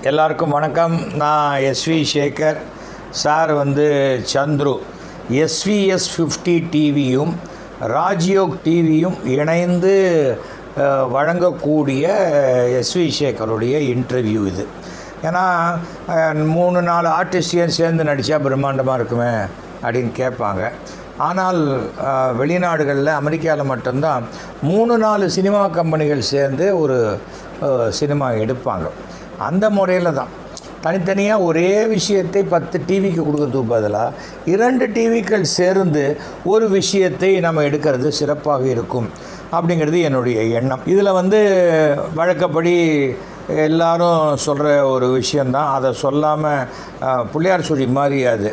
எல்லாருக்கும் வணக்கம் நான் எஸ்வி சேகர் சார் வந்து சந்துரு எஸ்விஎஸ் ஃபிஃப்டி டிவியும் ராஜ்யோக் டிவியும் இணைந்து அஹ், வழங்கக்கூடிய எஸ்வி சேகருடைய இன்டர்வியூ இது ஏன்னா அஹ், மூணு நாலு ஆர்டிஸ்டையும் சேர்ந்து நடித்தா பிரம்மாண்டமாக இருக்குமே அப்படின்னு கேட்பாங்க ஆனால் அஹ், வெளிநாடுகளில் அமெரிக்காவில் மட்டும்தான் மூணு நாலு சினிமா கம்பெனிகள் சேர்ந்து ஒரு அஹ், சினிமா எடுப்பாங்க அந்த முறையில் தான் தனித்தனியாக ஒரே விஷயத்தை பத்து டிவிக்கு கொடுக்கறதுக்கு பதிலாக இரண்டு டிவிக்கள் சேர்ந்து ஒரு விஷயத்தை நம்ம எடுக்கிறது சிறப்பாக இருக்கும் அப்படிங்கிறது என்னுடைய எண்ணம் இதில் வந்து வழக்கப்படி எல்லாரும் சொல்கிற ஒரு விஷயந்தான் அதை சொல்லாமல் பிள்ளையார் சொல்லி மாதிரி அது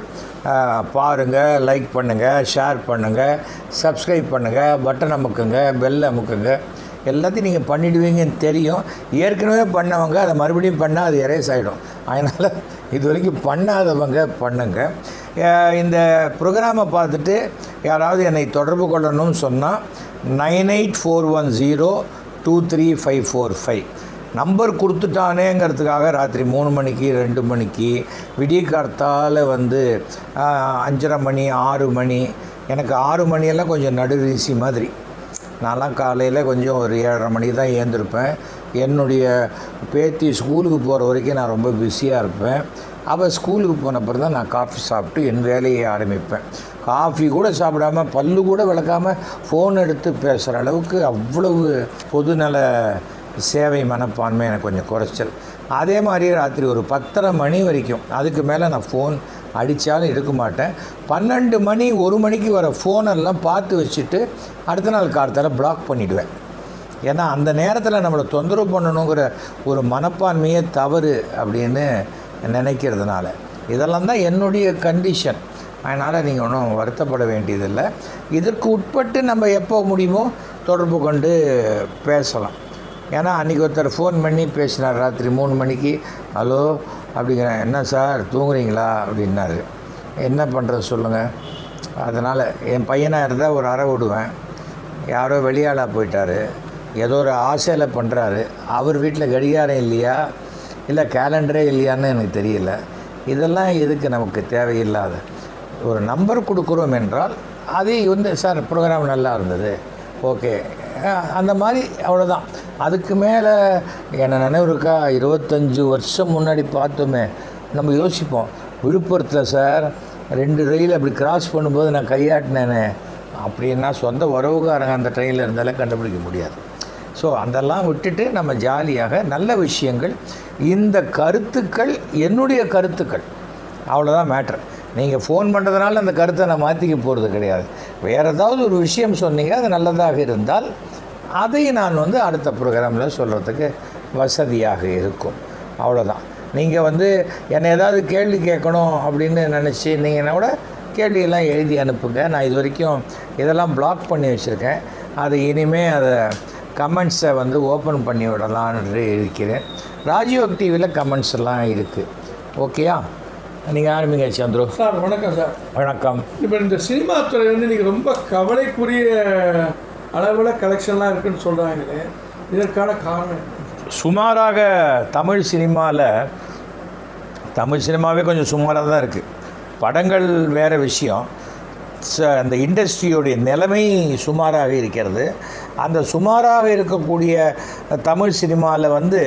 பாருங்கள் லைக் பண்ணுங்கள் ஷேர் பண்ணுங்கள் சப்ஸ்கிரைப் பண்ணுங்கள் பட்டன் அமுக்குங்க பெல் அமுக்குங்க எல்லாத்தையும் நீங்கள் பண்ணிடுவீங்கன்னு தெரியும் ஏற்கனவே பண்ணவங்க அதை மறுபடியும் பண்ணால் அது எரேஸ் ஆகிடும் அதனால் இது வரைக்கும் பண்ணாதவங்க பண்ணுங்க அஹ் இந்த ப்ரோக்ராமை பார்த்துட்டு யாராவது என்னை தொடர்பு கொள்ளணும்னு சொன்னால் nine eight four one zero two three five four five number கொடுத்துட்டானேங்கிறதுக்காக ராத்திரி மூணு மணிக்கு ரெண்டு மணிக்கு விடிய காலத்தால் வந்து ஆஹ், அஞ்சரை மணி ஆறு மணி எனக்கு ஆறு மணியெல்லாம் கொஞ்சம் நடுவீசி மாதிரி நான்லாம் காலையில் கொஞ்சம் ஒரு ஏழரை மணிக்கு தான் ஏந்திருப்பேன் என்னுடைய பேத்தி ஸ்கூலுக்கு போகிற வரைக்கும் நான் ரொம்ப பிஸியாக இருப்பேன் அவள் ஸ்கூலுக்கு போன பிறகு தான் நான் காஃபி சாப்பிட்டு என் வேலையை ஆரம்பிப்பேன் காஃபி கூட சாப்பிடாம பல்லு கூட விளக்காம ஃபோன் எடுத்து பேசுகிற அளவுக்கு அவ்வளவு பொதுநல சேவை மனப்பான்மை எனக்கு கொஞ்சம் குறைச்சல் அதே மாதிரி ராத்திரி ஒரு பத்தரை மணி வரைக்கும் அதுக்கு மேலே நான் ஃபோன் அடித்தாலும் எடுக்க மாட்டேன் பன்னெண்டு மணி ஒரு மணிக்கு வர ஃபோனெல்லாம் பார்த்து வச்சுட்டு அடுத்த நாள் காலத்தால் பிளாக் பண்ணிவிடுவேன் ஏன்னா அந்த நேரத்தில் நம்மளை தொந்தரவு பண்ணணுங்கிற ஒரு மனப்பான்மையே தவறு அப்படின்னு நினைக்கிறதுனால இதெல்லாம் தான் என்னுடைய கண்டிஷன் அதனால் நீங்கள் ஒன்றும் வருத்தப்பட வேண்டியதில்லை இதற்கு உட்பட்டு நம்ம எப்போ முடியுமோ தொடர்பு கொண்டு பேசலாம் ஏன்னா அன்றைக்கி ஒருத்தர் ஃபோன் பண்ணி பேசினார் ராத்திரி மூணு மணிக்கு ஹலோ அப்படிங்கிறேன் என்ன சார் தூங்குறீங்களா அப்படின்னாரு என்ன பண்ணுறது சொல்லுங்கள் அதனால் என் பையனாக இருந்தால் ஒரு அறை விடுவேன் யாரோ வெளியாளாக போயிட்டாரு ஏதோ ஒரு ஆசையில் பண்ணுறாரு அவர் வீட்டில் கடிகாரம் இல்லையா இல்லை கேலண்டரே இல்லையான்னு எனக்கு தெரியல இதெல்லாம் எதுக்கு நமக்கு தேவையில்லாத ஒரு நம்பர் கொடுக்குறோம் என்றால் அது வந்து சார் ப்ரோக்ராம் நல்லா இருந்தது ஓகே அஹ் அந்த மாதிரி அவ்வளோதான் அதுக்கு மேலே என்ன நினைவு இருக்கா இருபத்தஞ்சி வருஷம் முன்னாடி பார்த்தோமே நம்ம யோசிப்போம் விழுப்புரத்தில் சார் ரெண்டு ரயில் அப்படி கிராஸ் பண்ணும்போது நான் கையாட்டினேனே அப்படின்னா சொந்த உறவுக்காரங்க அந்த ட்ரெயினில் இருந்தாலே கண்டுபிடிக்க முடியாது ஸோ அதெல்லாம் விட்டுட்டு நம்ம ஜாலியாக நல்ல விஷயங்கள் இந்த கருத்துக்கள் என்னுடைய கருத்துக்கள் அவ்வளோதான் மேட்ரு நீங்கள் ஃபோன் பண்ணுறதுனால அந்த கருத்தை நான் மாற்றிக்க போகிறது கிடையாது வேறு ஏதாவது ஒரு விஷயம் சொன்னீங்க அது நல்லதாக இருந்தால் அதை நான் வந்து அடுத்த ப்ரோக்ராமில் சொல்கிறதுக்கு வசதியாக இருக்கும் அவ்வளோதான் நீங்கள் வந்து என்னை ஏதாவது கேள்வி கேட்கணும் அப்படின்னு நினச்சி நீங்கள் கூட கேள்வியெல்லாம் எழுதி அனுப்புங்க நான் இது வரைக்கும் இதெல்லாம் பிளாக் பண்ணி வச்சுருக்கேன் அது இனிமே அதை கமெண்ட்ஸை வந்து ஓப்பன் பண்ணி விடலான்னு இருக்கிறேன் ராஜயோக் டிவியில் கமெண்ட்ஸ் எல்லாம் இருக்குது ஓகேயா நீங்கள் ஆரம்பிங்க சந்துரு சார் வணக்கம் சார் வணக்கம் இப்போ இந்த சினிமா துறை வந்து இன்றைக்கி ரொம்ப கவலைக்குரிய அளவில் கலெக்ஷன்லாம் இருக்குன்னு சொல்கிறாங்களே இதற்கான காரணம் என்ன? சுமாராக தமிழ் சினிமாவில் தமிழ் சினிமாவே கொஞ்சம் சுமாராக தான் இருக்குது படங்கள் வேறு விஷயம் ச- அந்த இண்டஸ்ட்ரியோடைய நிலைமை சுமாராக இருக்கிறது அந்த சுமாராக இருக்கக்கூடிய தமிழ் சினிமாவில் வந்து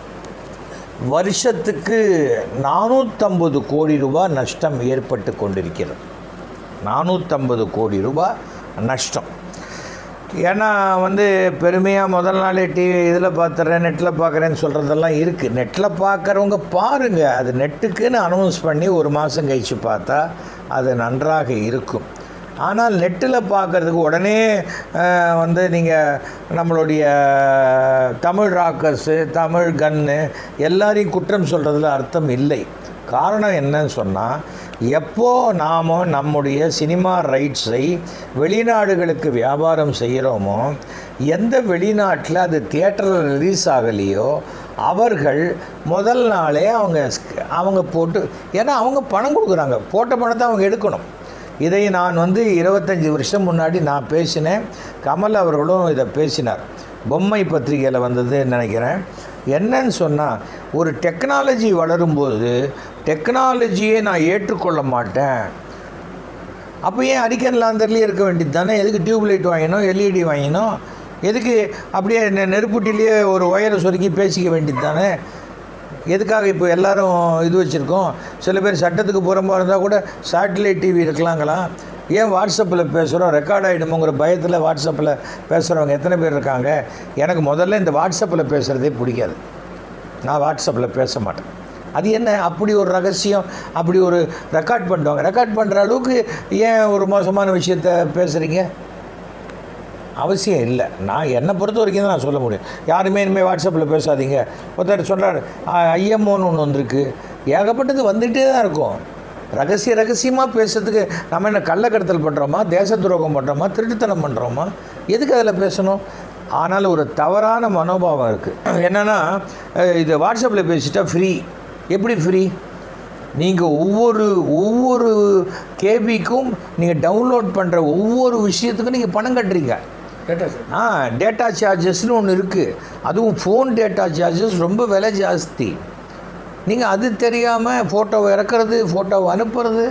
வருஷத்துக்கு நானூற்றம்பது கோடி ரூபாய் நஷ்டம் ஏற்பட்டு கொண்டிருக்கிறது நானூற்றம்பது கோடி ரூபாய் நஷ்டம் ஏன்னா வந்து பெருமையாக முதல் நாளே டிவி இதில் பார்த்துறேன் நெட்டில் பார்க்குறேன்னு சொல்கிறதெல்லாம் இருக்குது நெட்டில் பார்க்குறவங்க பாருங்கள் அது நெட்டுக்குன்னு அனௌன்ஸ் பண்ணி ஒரு மாதம் கழித்து பார்த்தா அது நன்றாக இருக்கும் ஆனால் நெட்டில் பார்க்குறதுக்கு உடனே அஹ், வந்து நீங்கள் நம்மளுடைய தமிழ் ராக்கர்ஸு தமிழ் கன்னு எல்லாரையும் குற்றம் சொல்கிறதுல அர்த்தம் இல்லை காரணம் என்னன்னு சொன்னால் எப்போ நாம் நம்முடைய சினிமா ரைட்ஸை வெளிநாடுகளுக்கு வியாபாரம் செய்கிறோமோ எந்த வெளிநாட்டில் அது தியேட்டரில் ரிலீஸ் ஆகலையோ அவர்கள் முதல் நாளே அவங்க ஸ்க்- அவங்க போட்டு ஏன்னா அவங்க பணம் கொடுக்குறாங்க போட்ட பணத்தை அவங்க எடுக்கணும் இதை நான் வந்து இருபத்தஞ்சி வருஷம் முன்னாடி நான் பேசினேன் கமல் அவர்களும் இதை பேசினார் பொம்மை பத்திரிகையில் வந்ததுன்னு நினைக்கிறேன் என்னன்னு சொன்னால் ஒரு டெக்னாலஜி வளரும்போது டெக்னாலஜியை நான் ஏற்றுக்கொள்ள மாட்டேன் அப்போ ஏன் அரிக்கன் லாந்தர்லேயே இருக்க வேண்டியது தானே எதுக்கு டியூப் லைட் வாங்கினோம் எல்இடி வாங்கினோம் எதுக்கு அப்படியே நெ- நெருப்புட்டிலேயே ஒரு ஒயரை சொருக்கி பேசிக்க வேண்டியது தானே எதுக்காக இப்போ எல்லாரும் இது வச்சுருக்கோம் சில பேர் சட்டத்துக்கு புறம்பா இருந்தால் கூட சேட்டலைட் டிவி இருக்கலாங்களா ஏன் வாட்ஸ்அப்பில் பேசுகிறோம் ரெக்கார்ட் ஆகிடுமோங்கிற பயத்தில் வாட்ஸ்அப்பில் பேசுகிறவங்க எத்தனை பேர் இருக்காங்க எனக்கு முதல்ல இந்த வாட்ஸ்அப்பில் பேசுகிறதே பிடிக்காது நான் வாட்ஸ்அப்பில் பேச மாட்டேன் அது என்ன அப்படி ஒரு ரகசியம் அப்படி ஒரு ரெக்கார்ட் பண்ணுவாங்க ரெக்கார்ட் பண்ணுற அளவுக்கு ஏன் ஒரு மோசமான விஷயத்த பேசுகிறீங்க அவசியம் இல்லை நான் என்னை பொறுத்த வரைக்கும் தான் நான் சொல்ல முடியும் யாருமே இனிமேல் வாட்ஸ்அப்பில் பேசாதீங்க ஒருத்தர் சொல்கிறார் ஐஎம்ஓன்னு ஒன்று வந்திருக்கு ஏகப்பட்டது வந்துகிட்டே தான் இருக்கும் ரகசிய ரகசியமாக பேசுறதுக்கு நம்ம என்ன கள்ளக்கடத்தல் பண்ணுறோமா தேச துரோகம் பண்ணுறோமா திருட்டுத்தனம் பண்ணுறோமா எதுக்கு அதில் பேசணும் ஆனால் ஒரு தவறான மனோபாவம் இருக்குது என்னென்னா இது வாட்ஸ்அப்பில் பேசிட்டா ஃப்ரீ எப்படி ஃப்ரீ நீங்கள் ஒவ்வொரு ஒவ்வொரு கேபிக்கும் நீங்கள் டவுன்லோட் பண்ணுற ஒவ்வொரு விஷயத்துக்கும் நீங்கள் பணம் கட்டுறீங்க டேட்டா சார் ஆ டேட்டா சார்ஜஸ்னு ஒன்று இருக்குது அதுவும் ஃபோன் டேட்டா சார்ஜஸ் ரொம்ப விலை ஜாஸ்தி நீங்கள் அது தெரியாமல் ஃபோட்டோவை இறக்குறது ஃபோட்டோவை அனுப்புறது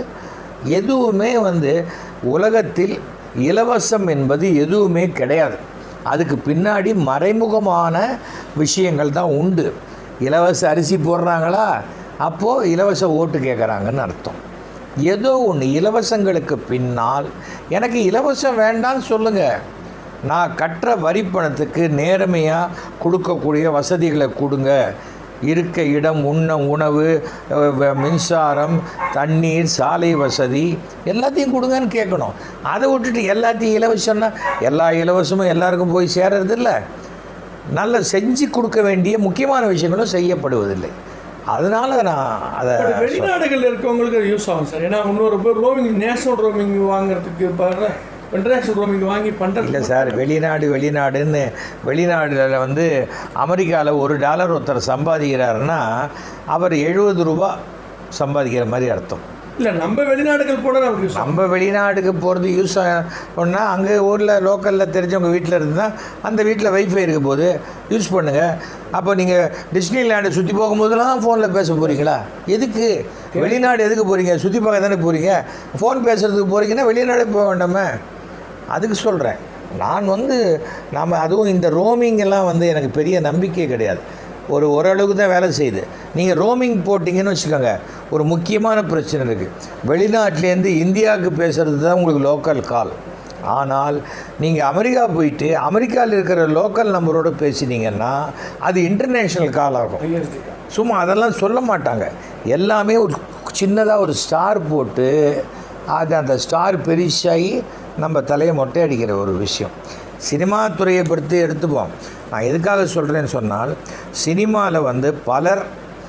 எதுவுமே வந்து உலகத்தில் இலவசம் என்பது எதுவுமே கிடையாது அதுக்கு பின்னாடி மறைமுகமான விஷயங்கள் தான் உண்டு இலவச அரிசி போடுறாங்களா அப்போது இலவச ஓட்டு கேட்குறாங்கன்னு அர்த்தம் ஏதோ ஒன்று இலவசங்களுக்கு பின்னால் எனக்கு இலவசம் வேண்டாம்னு சொல்லுங்கள் நான் கட்டுற வரி பணத்துக்கு நேர்மையாக கொடுக்கக்கூடிய வசதிகளை கொடுங்க இருக்க இடம் உண்ண உணவு அஹ், வ- மின்சாரம் தண்ணீர் சாலை வசதி எல்லாத்தையும் கொடுங்கன்னு கேட்கணும் அதை விட்டுட்டு எல்லாத்தையும் இலவசம்னா எல்லா இலவசமும் எல்லாருக்கும் போய் சேர்றது இல்லை நல்ல செஞ்சு கொடுக்க வேண்டிய முக்கியமான விஷயங்களும் செய்யப்படுவதில்லை அதனால் நான் அதை பட் வெளிநாடுகளில் இருக்கவங்களுக்கு அது யூஸ் ஆகும் சார் ஏன்னா இன்னொரு பேர் ரோமிங் நேஷனல் ரோமிங் வாங்குறதுக்கு பாரு இன்டர்நேஷனல் ரோமிங் வாங்கி பண்ணுறது இல்லை சார் வெளிநாடு வெளிநாடுன்னு வெளிநாடுல வந்து அமெரிக்காவில் ஒரு டாலர் ஒருத்தர் சம்பாதிக்கிறாருன்னா அவர் எழுபது ரூபா சம்பாதிக்கிற மாதிரி அர்த்தம் இல்லை நம்ம வெளிநாடுகள் போனால் நமக்கு யூஸ் ஆகும் நம்ம வெளிநாட்டுக்கு போகிறது யூஸ் ஆகும்னா அங்கே ஊரில் லோக்கலில் தெரிஞ்சவங்க வீட்டில் இருந்தால் அந்த வீட்டில் வைஃபை இருக்க போது யூஸ் பண்ணுங்கள் அப்போ நீங்கள் டிஸ்னி லேண்டை சுற்றி போகும்போதெல்லாம் ஃபோனில் பேச போகிறீங்களா எதுக்கு வெளிநாடு எதுக்கு போகிறீங்க சுற்றி பார்க்க தானே போகிறீங்க ஃபோன் பேசுகிறதுக்கு போகிறீங்கன்னா வெளிநாடு போக வேண்டாமே அதுக்கு சொல்கிறேன் நான் வந்து நாம் அதுவும் இந்த ரோமிங் எல்லாம் வந்து எனக்கு பெரிய நம்பிக்கை கிடையாது ஒரு ஓரளவுக்கு தான் வேலை செய்யுது நீங்கள் ரோமிங் போட்டிங்கன்னு வச்சுக்கோங்க ஒரு முக்கியமான பிரச்சனை இருக்குது வெளிநாட்டிலேருந்து இந்தியாவுக்கு பேசுகிறது தான் உங்களுக்கு லோக்கல் கால் ஆனால் நீங்கள் அமெரிக்கா போயிட்டு அமெரிக்காவில் இருக்கிற லோக்கல் நம்பரோடு பேசினீங்கன்னா அது இன்டர்நேஷ்னல் கால் ஆகும் ஐஎஸ்டி சும்மா அதெல்லாம் சொல்ல மாட்டாங்க எல்லாமே ஒரு சின்னதாக ஒரு ஸ்டார் போட்டு அது அந்த ஸ்டார் பெருசாகி நம்ம தலையை மொட்டை அடிக்கிற ஒரு விஷயம் சினிமா துறையை பொறுத்து எடுத்துப்போம் நான் எதுக்காக சொல்கிறேன்னு சொன்னால் சினிமாவில் வந்து பலர்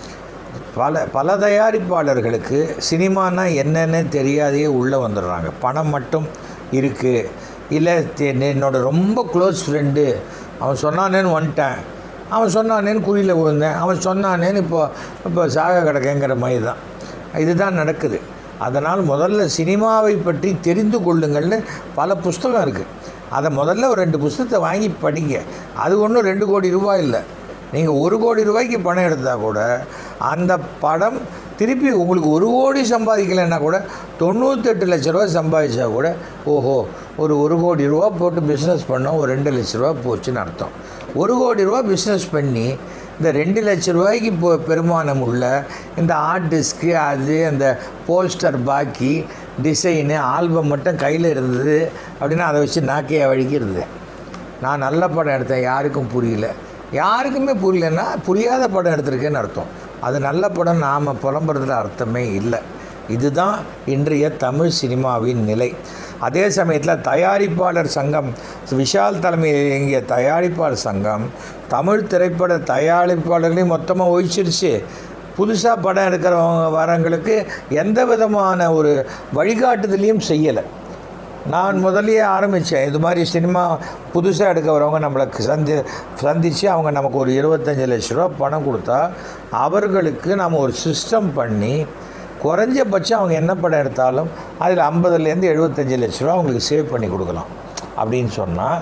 பல பல தயாரிப்பாளர்களுக்கு சினிமானா என்னன்னு தெரியாதையே உள்ளே வந்துடுறாங்க பணம் மட்டும் இருக்குது இல்லை தெ- என்னோட ரொம்ப க்ளோஸ் ஃப்ரெண்டு அவன் சொன்னானேன்னு வந்துட்டேன் அவன் சொன்னானேன்னு குழியில் விழுந்தேன் அவன் சொன்னானேன்னு இப்போ இப்போ சாக கிடக்கேங்கிற மாதிரி தான் இதுதான் நடக்குது அதனால் முதல்ல சினிமாவை பற்றி தெரிந்து கொள்ளுங்கள்னு பல புஸ்தகம் இருக்குது அதை முதல்ல ஒரு ரெண்டு புஸ்தகத்தை வாங்கி படிங்க அது ஒன்றும் ரெண்டு கோடி ரூபாய் இல்லை நீங்கள் ஒரு கோடி ரூபாய்க்கு பணம் எடுத்தால் கூட அந்த படம் திருப்பி உங்களுக்கு ஒரு கோடி சம்பாதிக்கலைன்னா கூட தொண்ணூத்தெட்டு லட்ச ரூபா சம்பாதிச்சா கூட ஓஹோ ஒரு ஒரு கோடி ரூபா போட்டு பிஸ்னஸ் பண்ணோம் ஒரு ரெண்டு லட்ச ரூபா போச்சுன்னு அர்த்தம் ஒரு கோடி ரூபா பிஸ்னஸ் பண்ணி இந்த ரெண்டு லட்ச ரூபாய்க்கு இப்போ பெருமானம் உள்ள இந்த ஆர்டிஸ்க்கு அது அந்த போஸ்டர் பாக்கி டிசைனு ஆல்பம் மட்டும் கையில் இருந்தது அப்படின்னா அதை வச்சு நாக்கையை வழிக்கிறது நான் நல்ல படம் எடுத்தேன் யாருக்கும் புரியல யாருக்குமே புரியலன்னா புரியாத படம் எடுத்திருக்கேன்னு அர்த்தம் அது நல்ல படம் நாம் புலம்புறதுல அர்த்தமே இல்லை இதுதான் இன்றைய தமிழ் சினிமாவின் நிலை அதே சமயத்தில் தயாரிப்பாளர் சங்கம் விஷால் தலைமையில் இயங்கிய தயாரிப்பாளர் சங்கம் தமிழ் திரைப்பட தயாரிப்பாளர்களையும் மொத்தமாக ஒழிச்சிருச்சு புதுசாக படம் எடுக்கிறவங்க வரவங்களுக்கு எந்த விதமான ஒரு வழிகாட்டுதலையும் செய்யலை நான் முதல்லயே ஆரம்பித்தேன் இது மாதிரி சினிமா புதுசாக எடுக்க வரவங்க நம்மளுக்கு சந்தி சந்தித்து அவங்க நமக்கு ஒரு இருபத்தஞ்சி லட்ச ரூபா பணம் கொடுத்தா அவர்களுக்கு நம்ம ஒரு சிஸ்டம் பண்ணி குறைஞ்சபட்சம் அவங்க என்ன படம் எடுத்தாலும் அதில் ஐம்பதுலேருந்து எழுபத்தஞ்சி லட்ச ரூபா அவங்களுக்கு சேவ் பண்ணி கொடுக்கலாம் அப்படின்னு சொன்னால்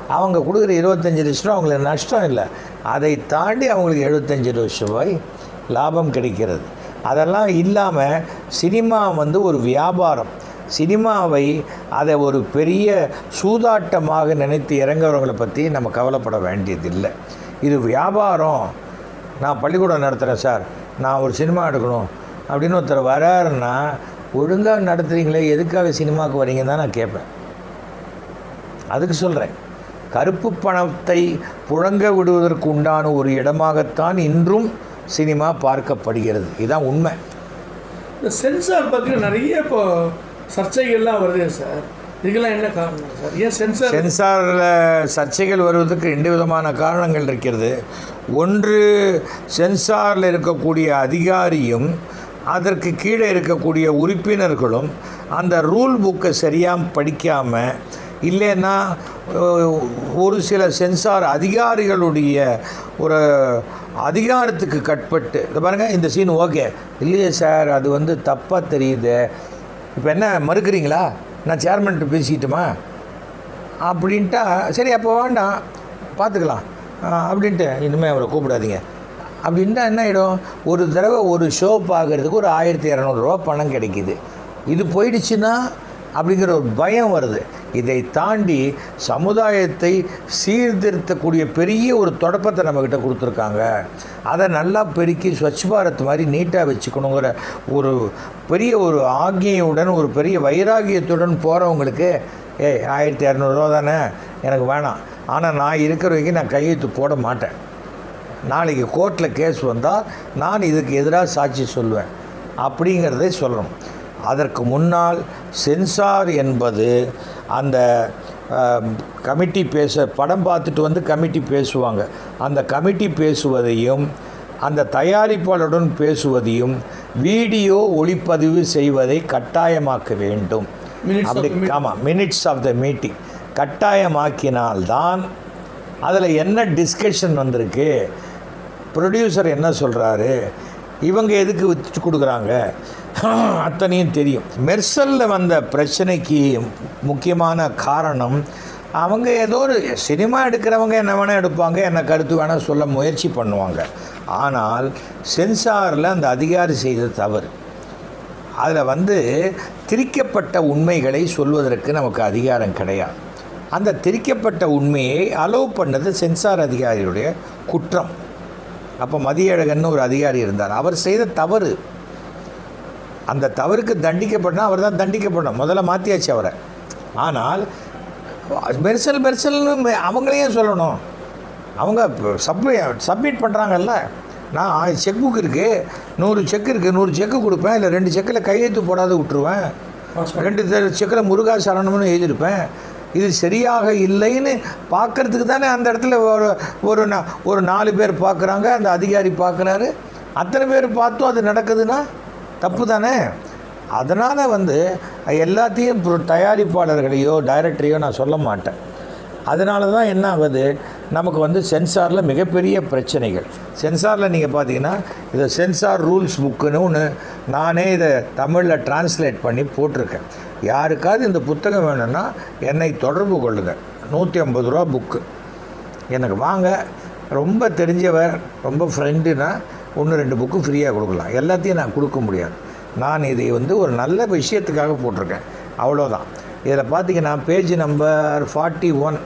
அவங்க கொடுக்குற இருபத்தஞ்சி லட்ச ரூபா அவங்களுக்கு நஷ்டம் இல்லை அதை தாண்டி அவங்களுக்கு எழுபத்தஞ்சி லட்ச ரூபாய் லாபம் கிடைக்கிறது அதெல்லாம் இல்லாமல் சினிமா வந்து ஒரு வியாபாரம் சினிமாவை அதை ஒரு பெரிய சூதாட்டமாக நினைத்து இறங்குறவங்களை பற்றி நம்ம கவலைப்பட வேண்டியதில்லை இது வியாபாரம் நான் பள்ளிக்கூடம் நடத்துகிறேன் சார் நான் ஒரு சினிமா எடுக்கணும் அப்படின்னு ஒருத்தர் வராருன்னா ஒழுங்காக நடத்துகிறீங்களே எதுக்காக சினிமாவுக்கு வரீங்கன்னு தான் நான் கேட்பேன் அதுக்கு சொல்கிறேன் கருப்பு பணத்தை புழங்க விடுவதற்கு உண்டான ஒரு இடமாகத்தான் இன்றும் சினிமா பார்க்கப்படுகிறது இதுதான் உண்மை இந்த சென்சார் பற்றி நிறைய இப்போ சர்ச்சைகள்லாம் வருது சார் இதுக்கெல்லாம் என்ன காரணம் சார் ஏன் சென்சார் சென்சாரில் சர்ச்சைகள் வருவதற்கு ரெண்டு விதமான காரணங்கள் இருக்கிறது ஒன்று சென்சாரில் இருக்கக்கூடிய அதிகாரியும் அதற்கு கீழே இருக்கக்கூடிய உறுப்பினர்களும் அந்த ரூல் புக்கை சரியாக படிக்காமல் இல்லைன்னா அஹ், ஒரு சில சென்சார் அதிகாரிகளுடைய ஒரு அதிகாரத்துக்கு கட்பட்டு இதை பாருங்கள் இந்த சீன் ஓகே இல்லையே சார் அது வந்து தப்பாக தெரியுது இப்போ என்ன மறுக்கிறீங்களா நான் சேர்மன்ட்டு பேசிக்கிட்டுமா அப்படின்ட்டா சரி அப்போ வேண்டாம் பார்த்துக்கலாம் ஆ, அப்படின்ட்டு இனிமேல் அவரை கூப்பிடாதீங்க அப்படின்ட்டா என்ன ஆகிடும் ஒரு தடவை ஒரு ஷோ பார்க்குறதுக்கு ஒரு ஆயிரத்தி இரநூறுவா பணம் கிடைக்கிது இது போயிடுச்சுன்னா அப்படிங்கிற ஒரு பயம் வருது இதை தாண்டி சமுதாயத்தை சீர்திருத்தக்கூடிய பெரிய ஒரு தொடப்பத்தை நம்மக்கிட்ட கொடுத்துருக்காங்க அதை நல்லா பெருக்கி ஸ்வச் பாரத் மாதிரி நீட்டாக வச்சுக்கணுங்கிற ஒரு பெரிய ஒரு ஆக்ஞையுடன் ஒரு பெரிய வைராகியத்துடன் போகிறவங்களுக்கு ஏய் ஆயிரத்தி இரநூறுவா தானே எனக்கு வேணாம் ஆனால் நான் இருக்கிற வரைக்கும் நான் கையெழுத்து போட மாட்டேன் நாளைக்கு கோர்ட்டில் கேஸ் வந்தால் நான் இதுக்கு எதிராக சாட்சி சொல்வேன் அப்படிங்கிறதை சொல்லணும் அதற்கு முன்னால் சென்சார் என்பது அந்த கமிட்டி பேச படம் பார்த்துட்டு வந்து கமிட்டி பேசுவாங்க அந்த கமிட்டி பேசுவதையும் அந்த தயாரிப்பாளருடன் பேசுவதையும் வீடியோ ஒளிப்பதிவு செய்வதை கட்டாயமாக்க வேண்டும் Minutes of அப்படி the meeting. ஆமாம் மினிட்ஸ் ஆஃப் த மீட்டிங் கட்டாயமாக்கினால்தான் அதில் என்ன டிஸ்கஷன் வந்திருக்கு ப்ரொடியூசர் என்ன சொல்கிறாரு இவங்க எதுக்கு வித்து கொடுக்குறாங்க அத்தனையும் தெரியும் மெர்சலில் வந்த பிரச்சனைக்கு முக்கியமான காரணம் அவங்க ஏதோ ஒரு சினிமா எடுக்கிறவங்க என்ன வேணால் எடுப்பாங்க என்ன கருத்து வேணால் சொல்ல முயற்சி பண்ணுவாங்க ஆனால் சென்சாரில் அந்த அதிகாரி செய்த தவறு அதில் வந்து திரிக்கப்பட்ட உண்மைகளை சொல்வதற்கு நமக்கு அதிகாரம் கிடையாது அந்த திரிக்கப்பட்ட உண்மையை அலோவ் பண்ணது சென்சார் அதிகாரியுடைய குற்றம் அப்போ மதியழகன் ஒரு அதிகாரி இருந்தார் அவர் செய்த தவறு அந்த தவறுக்கு தண்டிக்கப்படணும் அவர் தான் தண்டிக்கப்படணும் முதல்ல மாற்றியாச்சு அவரை ஆனால் மெர்சல் மெர்சல்னு மெ- அவங்களையே சொல்லணும் அவங்க சப்மி சப்மிட் பண்ணுறாங்கல்ல நான் செக் புக் இருக்குது நூறு செக் இருக்குது நூறு செக்கு கொடுப்பேன் இல்லை ரெண்டு செக்கில் கையெழுத்து போடாத விட்டுருவேன் ரெண்டு செக்கில் முருகா சரணம்னு எழுதியிருப்பேன் இது சரியாக இல்லைன்னு பார்க்கறதுக்கு தானே அந்த இடத்துல ஒரு ஒரு நா- ஒரு நாலு பேர் பார்க்குறாங்க அந்த அதிகாரி பார்க்குறாரு அத்தனை பேர் பார்த்தும் அது நடக்குதுன்னா தப்பு தானே அதனால் வந்து எல்லாத்தையும் pro- தயாரிப்பாளர்களையோ டைரக்டரையோ நான் சொல்ல மாட்டேன் அதனால தான் என்ன ஆகுது நமக்கு வந்து சென்சாரில் மிகப்பெரிய பிரச்சனைகள் சென்சாரில் நீங்கள் பார்த்தீங்கன்னா இதை சென்சார் ரூல்ஸ் புக்குன்னு ஒன்று நானே இதை தமிழில் டிரான்ஸ்லேட் பண்ணி போட்டிருக்கேன் யாருக்காவது இந்த புத்தகம் வேணும்னா என்னை தொடர்பு கொள்ளுங்கள் நூற்றி ஐம்பது ரூபா புக்கு எனக்கு வாங்க ரொம்ப தெரிஞ்சவர் ரொம்ப ஃப்ரெண்டுனா ஒன்று ரெண்டு புக்கு ஃப்ரீயாக கொடுக்கலாம் எல்லாத்தையும் நான் கொடுக்க முடியாது நான் இதை வந்து ஒரு நல்ல விஷயத்துக்காக போட்டிருக்கேன் அவ்வளோதான் இதில் பார்த்தீங்கன்னா பேஜ் நம்பர் ஃபார்ட்டி ஒன்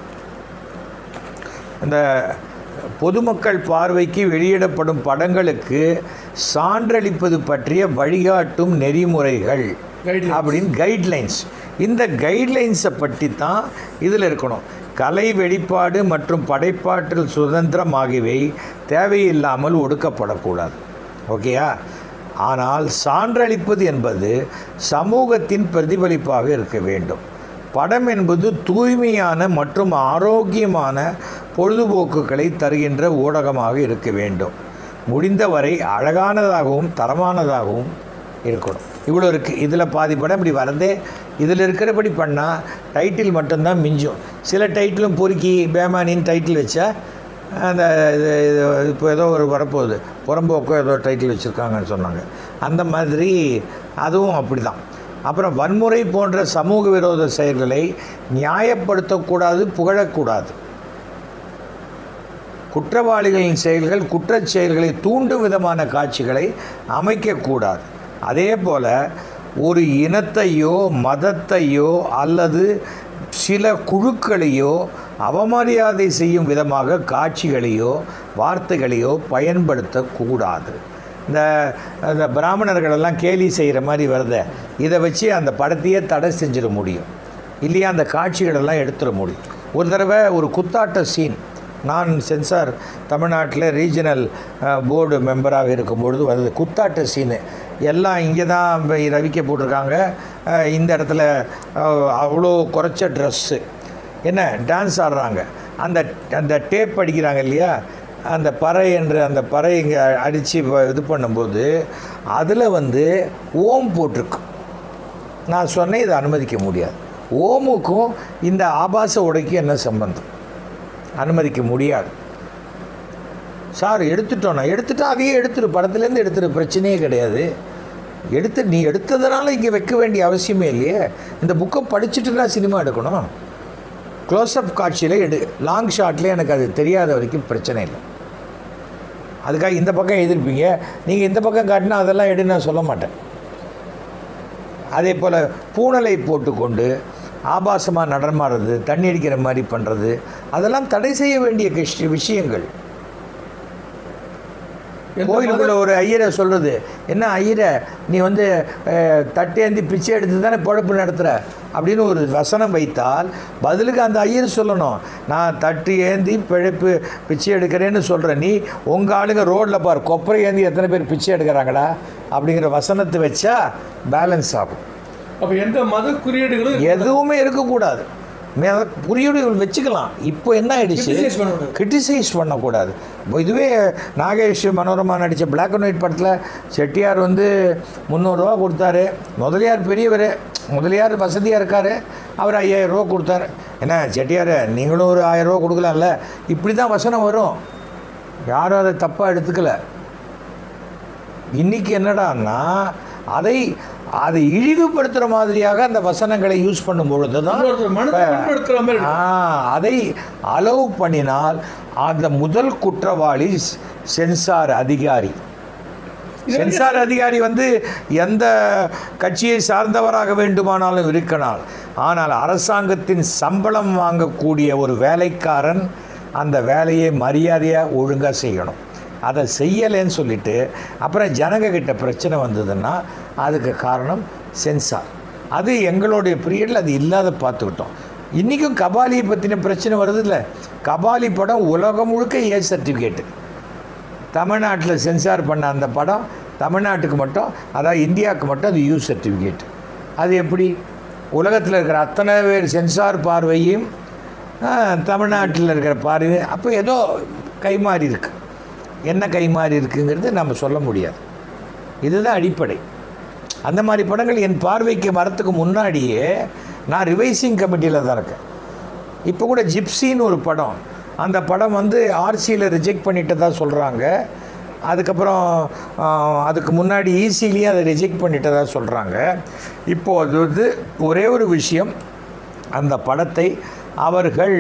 இந்த பொதுமக்கள் பார்வைக்கு வெளியிடப்படும் படங்களுக்கு சான்றளிப்பது பற்றிய வழிகாட்டும் நெறிமுறைகள் Guidelines. அப்படின்னு கைட்லைன்ஸ் இந்த கைட்லைன்ஸை பற்றி தான் இதில் இருக்கணும் கலை வெளிப்பாடு மற்றும் படைப்பாற்றல் சுதந்திரம் ஆகியவை தேவையில்லாமல் ஒடுக்கப்படக்கூடாது ஓகேயா ஆனால் சான்றளிப்பது என்பது சமூகத்தின் பிரதிபலிப்பாக இருக்க வேண்டும் படம் என்பது தூய்மையான மற்றும் ஆரோக்கியமான பொழுதுபோக்குகளை தருகின்ற ஊடகமாக இருக்க வேண்டும் முடிந்தவரை அழகானதாகவும் தரமானதாகவும் இருக்கணும் இவ்வளோ இருக்குது இதில் பாதி படம் இப்படி வரதே இதில் இருக்கிறபடி பண்ணால் டைட்டில் மட்டும்தான் மிஞ்சும் சில டைட்டிலும் பொறுக்கி பேமானின்னு டைட்டில் வச்சா அந்த இது இது இப்போ ஏதோ ஒரு வரப்போகுது புறம்போக்கோ ஏதோ டைட்டில் வச்சுருக்காங்கன்னு சொன்னாங்க அந்த மாதிரி அதுவும் அப்படி தான் அப்புறம் வன்முறை போன்ற சமூக விரோத செயல்களை நியாயப்படுத்தக்கூடாது புகழக்கூடாது குற்றவாளிகளின் செயல்கள் குற்றச் செயல்களை தூண்டும் விதமான காட்சிகளை அமைக்கக்கூடாது அதே போல் ஒரு இனத்தையோ மதத்தையோ அல்லது சில குழுக்களையோ அவமரியாதை செய்யும் விதமாக காட்சிகளையோ வார்த்தைகளையோ பயன்படுத்தக்கூடாது இந்த இந்த பிராமணர்கள் எல்லாம் கேலி செய்கிற மாதிரி வருத இதை வச்சு அந்த படத்தையே தடை செஞ்சிட முடியும் இல்லையா அந்த காட்சிகளெல்லாம் எடுத்துட முடியும் ஒரு தடவை ஒரு குத்தாட்ட சீன் நான் சென்சார் தமிழ்நாட்டில் ரீஜனல் போர்டு மெம்பராக இருக்கும்பொழுது வந்தது குத்தாட்ட சீனு எல்லாம் இங்கே தான் ரவிக்க போட்டிருக்காங்க அஹ், இந்த இடத்துல அஹ், அவ்வளோ குறைச்ச ட்ரெஸ்ஸு என்ன டான்ஸ் ஆடுறாங்க அந்த அந்த டேப் அடிக்கிறாங்க இல்லையா அந்த பறை என்று அந்த பறை இங்கே அடித்து இது பண்ணும்போது அதில் வந்து ஓம் போட்டிருக்கு நான் சொன்னேன் இதை அனுமதிக்க முடியாது ஓமுக்கும் இந்த ஆபாச உடைக்கும் என்ன சம்பந்தம் அனுமதிக்க முடியாது சார் எடுத்துட்டோம் நான் எடுத்துட்டா அதையே எடுத்துரு படத்துலேருந்து எடுத்துரு பிரச்சனையே கிடையாது எடுத்து நீ எடுத்ததுனால இங்கே வைக்க வேண்டிய அவசியமே இல்லையே இந்த புக்கை படிச்சுட்டு தான் சினிமா எடுக்கணும் க்ளோஸ்அப் காட்சியில் எடு லாங் ஷாட்லேயே எனக்கு அது தெரியாத வரைக்கும் பிரச்சனை இல்லை அதுக்காக இந்த பக்கம் எழுதிருப்பீங்க நீங்கள் இந்த பக்கம் காட்டினா அதெல்லாம் எடு நான் சொல்ல மாட்டேன் அதே போல் பூணலை போட்டுக்கொண்டு ஆபாசமாக நடமாடுறது தண்ணி அடிக்கிற மாதிரி பண்ணுறது அதெல்லாம் தடை செய்ய வேண்டிய கிஷ்- விஷயங்கள் எந்த கோயிலுக்குள்ள ஒரு ஐயரை சொல்கிறது என்ன ஐயரை நீ வந்து அஹ், தட்டேந்தி பிச்சை எடுத்து தானே பொழப்பு நடத்துகிற அப்படின்னு ஒரு வசனம் வைத்தால் பதிலுக்கு அந்த ஐயர் சொல்லணும் நான் தட்டு ஏந்தி பிழைப்பு பிச்சை எடுக்கிறேன்னு சொல்கிறேன் நீ உங்கள் ஆளுங்க ரோட்டில் பார் கொப்பரை ஏந்தி எத்தனை பேர் பிச்சை எடுக்கிறாங்கடா அப்படிங்கிற வசனத்தை வச்சா பேலன்ஸ் ஆகும் அப்ப எந்த மத குறியீடுகளும் எதுவுமே இருக்கக்கூடாது மே- குறியீடுகள் வச்சுக்கலாம் இப்போ என்ன ஆயிடுச்சு Criticize பண்ணக்கூடாது. கிரிட்டிசைஸ் பண்ணக்கூடாது இப்போ இதுவே நாகேஷ் மனோரமா நடித்த Black அண்ட் ஒயிட் படத்தில் செட்டியார் வந்து முந்நூறுரூவா கொடுத்தாரு முதலியார் பெரியவர் முதலியார் வசதியாக இருக்கார் அவர் ஐயாயிரம் ரூபா கொடுத்தாரு என்ன செட்டியார் நீங்களும் ஒரு ஆயிரம் ரூபா கொடுக்கலாம்ல இப்படி தான் வசனம் வரும் யாரும் அதை தப்பாக எடுத்துக்கல இன்னைக்கு என்னடான்னா அதை அதை இழிவுபடுத்துகிற மாதிரியாக அந்த வசனங்களை யூஸ் பண்ணும் பொழுது தான் இன்னொருத்தர் மனதை புண்படுத்துற மாதிரி ஆ, அதை அலோவ் பண்ணினால் அந்த முதல் குற்றவாளி ஸ்- சென்சார் அதிகாரி சென்சார் அதிகாரி வந்து எந்த கட்சியை சார்ந்தவராக வேண்டுமானாலும் இருக்கலாம் ஆனால் அரசாங்கத்தின் சம்பளம் வாங்கக்கூடிய ஒரு வேலைக்காரன் அந்த வேலையை மரியாதையாக ஒழுங்காக செய்யணும் அதை செய்யலைன்னு சொல்லிட்டு அப்புறம் ஜனங்க கிட்ட பிரச்சனை வந்ததுன்னா அதுக்கு காரணம் சென்சார் அது எங்களுடைய பீரியடில் அது இல்லாத பார்த்துக்கிட்டோம் இன்றைக்கும் கபாலியை பற்றின பிரச்சனை வருது இல்லை கபாலி படம் உலகம் முழுக்க ஏ சர்டிஃபிகேட்டு தமிழ்நாட்டில் சென்சார் பண்ண அந்த படம் தமிழ்நாட்டுக்கு மட்டும் அதாவது இந்தியாவுக்கு மட்டும் அது யூ சர்டிஃபிகேட் அது எப்படி உலகத்தில் இருக்கிற அத்தனை பேர் சென்சார் பார்வையும் தமிழ்நாட்டில் இருக்கிற பார்வை அப்போ ஏதோ கைமாறி இருக்கு என்ன கைமாறி இருக்குங்கிறது நம்ம சொல்ல முடியாது இதுதான் அடிப்படை அந்த மாதிரி படங்கள் என் பார்வைக்கு வரத்துக்கு முன்னாடியே நான் ரிவைசிங் கமிட்டியில் தான் இருக்கேன் இப்போ கூட ஜிப்சின்னு ஒரு படம் அந்த படம் வந்து ஆர்சியில் ரிஜெக்ட் பண்ணிட்டதா சொல்கிறாங்க அதுக்கப்புறம் ஆஹ், அதுக்கு முன்னாடி ஈஸிலேயே அதை ரிஜெக்ட் பண்ணிட்டதா சொல்கிறாங்க இப்போ அது வந்து ஒரே ஒரு விஷயம் அந்த படத்தை அவர்கள்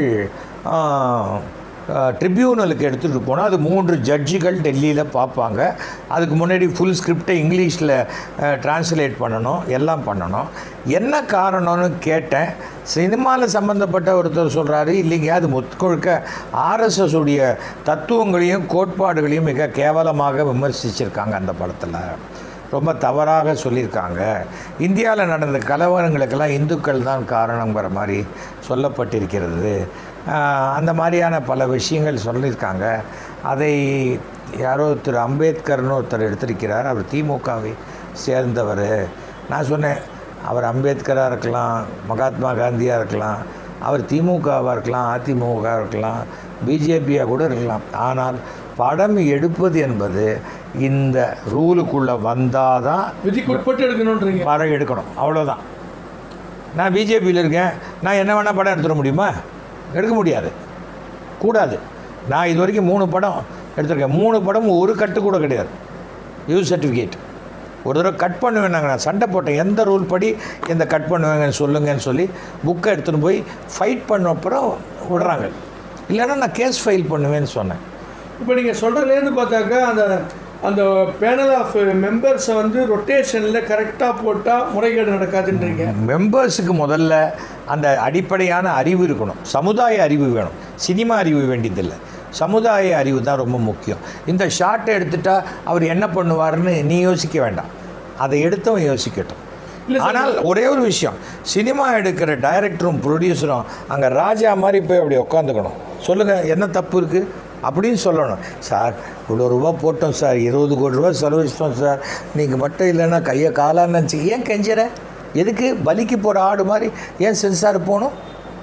ட்ரிபியூனலுக்கு எடுத்துகிட்டு போனால் அது மூன்று ஜட்ஜிகள் டெல்லியில் பார்ப்பாங்க அதுக்கு முன்னாடி ஃபுல் ஸ்கிரிப்டை இங்கிலீஷில் டிரான்ஸ்லேட் பண்ணணும் எல்லாம் பண்ணணும் என்ன காரணம்னு கேட்டேன் சினிமாவில் சம்மந்தப்பட்ட ஒருத்தர் சொல்கிறாரு இல்லைங்க அது முத்துக்கொழுக்க ஆர்எஸ்எஸ் உடைய தத்துவங்களையும் கோட்பாடுகளையும் மிக கேவலமாக விமர்சிச்சிருக்காங்க அந்த படத்தில் ரொம்ப தவறாக சொல்லியிருக்காங்க இந்தியாவில் நடந்த கலவரங்களுக்கெல்லாம் இந்துக்கள் தான் காரணங்கிற மாதிரி சொல்லப்பட்டிருக்கிறது ஆஹ் அந்த மாதிரியான பல விஷயங்கள் சொல்லியிருக்காங்க அதை யாரோ திரு அம்பேத்கர்னு ஒருத்தர் எடுத்திருக்கிறார் அவர் திமுகவை சேர்ந்தவர் நான் சொன்னேன் அவர் அம்பேத்கராக இருக்கலாம் மகாத்மா காந்தியாக இருக்கலாம் அவர் திமுகவாக இருக்கலாம் அதிமுக இருக்கலாம் பிஜேபியாக கூட இருக்கலாம் ஆனால் படம் எடுப்பது என்பது இந்த ரூலுக்குள்ளே வந்தால் தான் விதிக்கு உட்பட்டு எடுக்கணுன்றீங்க படம் எடுக்கணும் அவ்வளோதான் நான் பிஜேபியில் இருக்கேன் நான் என்ன வேணால் படம் எடுத்துட முடியுமா எடுக்க முடியாது கூடாது நான் இது வரைக்கும் மூணு படம் எடுத்திருக்கேன் மூணு படம் ஒரு கட்டு கூட கிடையாது யூஸ் சர்டிஃபிகேட் ஒரு தடவை கட் பண்ணுவேன் நாங்கள் நான் சண்டை போட்டேன் எந்த ரூல் படி எந்த கட் பண்ணுவேங்கன்னு சொல்லுங்கன்னு சொல்லி புக்கை எடுத்துன்னு போய் ஃபைட் பண்ண அப்புறம் விடுறாங்க இல்லைன்னா நான் கேஸ் ஃபைல் பண்ணுவேன்னு சொன்னேன் இப்போ நீங்கள் சொல்கிறதுலேருந்து பார்த்தாக்கா அந்த அந்த பேனல் ஆஃப் மெம்பர்ஸை வந்து ரொட்டேஷனில் கரெக்டாக போட்டால் முறைகேடு நடக்காதுன்றீங்க மெம்பர்ஸுக்கு முதல்ல அந்த அடிப்படையான அறிவு இருக்கணும் சமுதாய அறிவு வேணும் சினிமா அறிவு வேண்டியதில்லை சமுதாய அறிவு தான் ரொம்ப முக்கியம் இந்த ஷார்ட்டை எடுத்துட்டா அவர் என்ன பண்ணுவார்னு நீ யோசிக்க வேண்டாம் அதை எடுத்தவன் யோசிக்கட்டும் இல்ல சார். ஆனால் ஒரே ஒரு விஷயம் சினிமா எடுக்கிற டைரக்டரும் ப்ரொடியூசரும் அங்கே ராஜா மாதிரி போய் அப்படி உட்காந்துக்கணும் சொல்லுங்கள் என்ன தப்பு இருக்குது அப்படின்னு சொல்லணும் சார் இவ்வளோ ரூபா போட்டோம் சார் இருபது கோடி ரூபா செலவழிச்சிட்டோம் சார் நீங்கள் மட்டும் இல்லைன்னா கையை காலான்னு நினச்சி ஏன் கெஞ்சுற எதுக்கு பலிக்கு போகிற ஆடு மாதிரி ஏன் சென்சார் போகணும்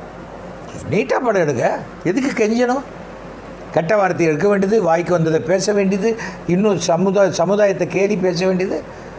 நீட்டாக படம் எடுங்க எதுக்கு கெஞ்சணும் கெட்ட வார்த்தை எடுக்க வேண்டியது வாய்க்கு வந்ததை பேச வேண்டியது இன்னும் சமுதாய சமுதாயத்தை கேலி பேச வேண்டியது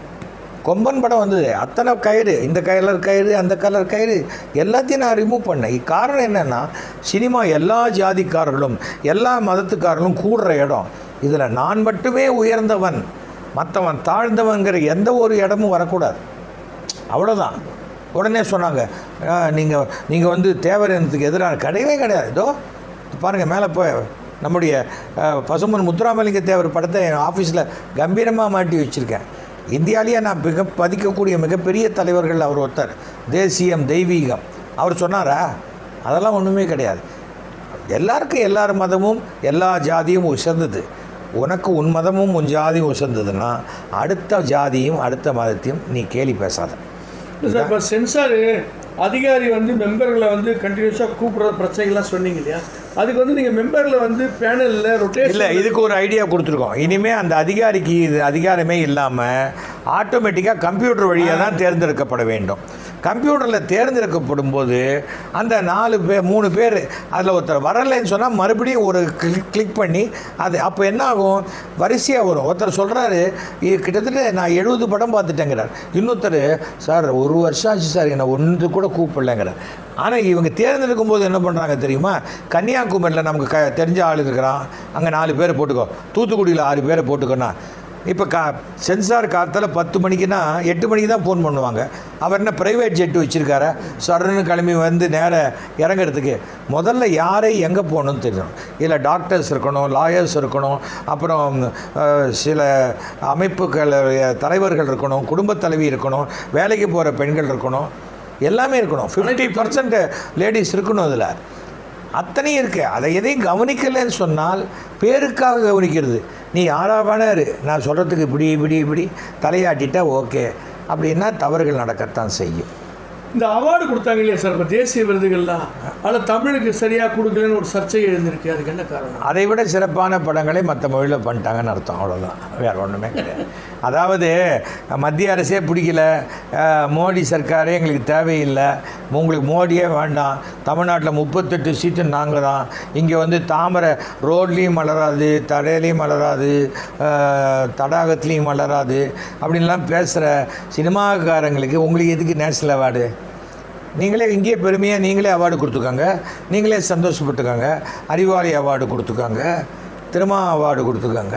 கொம்பன் படம் வந்தது அத்தனை கயிறு இந்த கலர் கயிறு அந்த கலர் கயிறு எல்லாத்தையும் நான் ரிமூவ் பண்ணேன் காரணம் என்னென்னா சினிமா எல்லா ஜாதிக்காரர்களும் எல்லா மதத்துக்காரர்களும் கூடுற இடம் இதில் நான் மட்டுமே உயர்ந்தவன் மற்றவன் தாழ்ந்தவன்கிற எந்த ஒரு இடமும் வரக்கூடாது அவ்வளோதான் உடனே சொன்னாங்க நீங்கள் நீங்கள் வந்து தேவர் இனத்துக்கு எதிரான கிடையவே கிடையாது இதோ பாருங்கள் மேலே போய் நம்முடைய அஹ், பசும்பொன் முத்துராமலிங்க தேவர் படத்தை என் ஆஃபீஸில் கம்பீரமாக மாட்டி வச்சுருக்கேன் இந்தியாவிலேயே நான் மிக பதிக்கக்கூடிய மிகப்பெரிய தலைவர்கள் அவர் ஒருத்தர் தேசியம் தெய்வீகம் அவர் சொன்னாரா அதெல்லாம் ஒன்றுமே கிடையாது எல்லாருக்கும் எல்லார் மதமும் எல்லா ஜாதியும் உசந்தது உனக்கு உன் மதமும் உன் ஜாதியும் உசந்ததுன்னா அடுத்த ஜாதியும் அடுத்த மதத்தையும் நீ கேலி பேசாத இல்லை சார் இப்போ சென்சாரு அதிகாரி வந்து மெம்பர்களை வந்து கண்டினியூஸாக கூப்பிடுற பிரச்சனைகள்லாம் சொன்னீங்க இல்லையா அதுக்கு வந்து நீங்கள் மெம்பரில் வந்து பேனலில் இல்லை ரொட்டேஷன் இதுக்கு ஒரு ஐடியா கொடுத்துருக்கோம் இனிமேல் அந்த அதிகாரிக்கு இது அதிகாரமே இல்லாமல் ஆட்டோமேட்டிக்காக கம்ப்யூட்டர் வழியாக தான் தேர்ந்தெடுக்கப்பட வேண்டும் கம்ப்யூட்டரில் தேர்ந்தெடுக்கப்படும் போது அந்த நாலு பேர் மூணு பேர் அதில் ஒருத்தர் வரலைன்னு சொன்னால் மறுபடியும் ஒரு கிளிக் கிளிக் பண்ணி அது அப்போ என்ன ஆகும் வரிசையாக வரும் ஒருத்தர் சொல்கிறாரு இது கிட்டத்தட்ட நான் எழுபது படம் பார்த்துட்டேங்கிறார் இன்னொருத்தர் சார் ஒரு வருஷம் ஆச்சு சார் என்னை ஒன்று கூட கூப்பிடலங்கிறார் ஆனால் இவங்க தேர்ந்தெடுக்கும் போது என்ன பண்ணுறாங்க தெரியுமா கன்னியாகுமரியில் நமக்கு க தெரிஞ்ச ஆள் இருக்கிறான் அங்கே நாலு பேரை போட்டுக்கோ தூத்துக்குடியில் ஆறு பேரை போட்டுக்கோன்னா இப்போ கா சென்சார் காத்தால பத்து மணிக்குன்னா எட்டு மணிக்கு தான் ஃபோன் பண்ணுவாங்க அவர் என்ன ப்ரைவேட் ஜெட்டு வச்சுருக்காரா சரன்னு கிளம்பி வந்து நேர இறங்குறதுக்கு முதல்ல யாரை எங்கே போகணும்னு தெரியணும் இதில் டாக்டர்ஸ் இருக்கணும் லாயர்ஸ் இருக்கணும் அப்புறம் அஹ், சில அமைப்புகள் தலைவர்கள் இருக்கணும் குடும்பத் தலைவி இருக்கணும் வேலைக்கு போகிற பெண்கள் இருக்கணும் எல்லாமே இருக்கணும் ஃபிஃப்டி பர்சன்ட் லேடிஸ் இருக்கணும் அதில் அத்தனையும் இருக்குது அதை எதையும் கவனிக்கலைன்னு சொன்னால் பேருக்காக கவனிக்கிறது நீ யாரா வேணா இரு நான் சொல்கிறதுக்கு இப்படி இப்படி இப்படி தலையாட்டிட்டா ஓகே அப்படின்னா தவறுகள் நடக்கத்தான் செய்யும் இந்த அவார்டு கொடுத்தாங்க இல்லையா சார் இப்போ தேசிய விருதுகள்லாம் அதில் தமிழுக்கு சரியாக கொடுக்கலன்னு ஒரு சர்ச்சை எழுந்திருக்கு அதுக்கு என்ன காரணம் அதை விட சிறப்பான படங்களை மற்ற மொழியில் பண்ணிட்டாங்கன்னு அர்த்தம் அவ்வளோதான் வேறு ஒன்றுமே கிடையாது அதாவது மத்திய அரசே பிடிக்கல அஹ், மோடி சர்க்காரே எங்களுக்கு தேவையில்லை உங்களுக்கு மோடியே வேண்டாம் தமிழ்நாட்டில் முப்பத்தெட்டு சீட்டு நாங்கள் தான் இங்கே வந்து தாமரை ரோட்லேயும் மலராது தடையிலையும் மலராது அஹ், தடாகத்துலேயும் மலராது அப்படின்லாம் பேசுகிற சினிமாக்காரங்களுக்கு உங்களுக்கு எதுக்கு நேஷனல் அவார்டு நீங்களே இங்கேயே பெருமையாக நீங்களே அவார்டு கொடுத்துக்கோங்க நீங்களே சந்தோஷப்பட்டுக்கோங்க அறிவாளி அவார்டு கொடுத்துக்கோங்க திருமா அவார்டு கொடுத்துக்கோங்க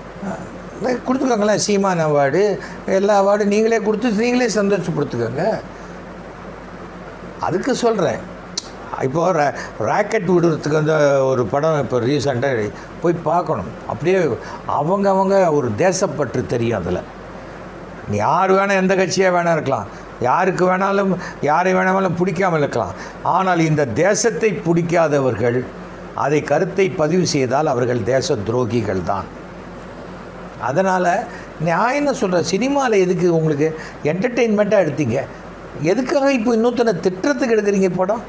அஹ் கொடுத்துக்கோங்களேன் சீமான் அவார்டு எல்லா அவார்டு நீங்களே கொடுத்து நீங்களே சந்தோஷப்படுத்துக்கோங்க அதுக்கு சொல்கிறேன் இப்போ ரா- ராக்கெட் விடுறதுக்கு வந்து ஒரு படம் இப்போ ரீசெண்டாக போய் பார்க்கணும் அப்படியே அவங்க அவங்க ஒரு தேசப்பற்று தெரியும் அதில் நீ யார் வேணால் எந்த கட்சியாக வேணால் இருக்கலாம் யாருக்கு வேணாலும் யாரை வேணாலும் பிடிக்காமல் இருக்கலாம் ஆனால் இந்த தேசத்தை பிடிக்காதவர்கள் அதை கருத்தை பதிவு செய்தால் அவர்கள் தேச துரோகிகள் தான் அதனால் நான் என்ன சொல்கிறேன் சினிமாவில் எதுக்கு உங்களுக்கு என்டர்டெயின்மெண்ட்டாக எடுத்தீங்க எதுக்காக இப்போ இன்னொருத்தனை திட்டத்துக்கு எடுக்கிறீங்க படம்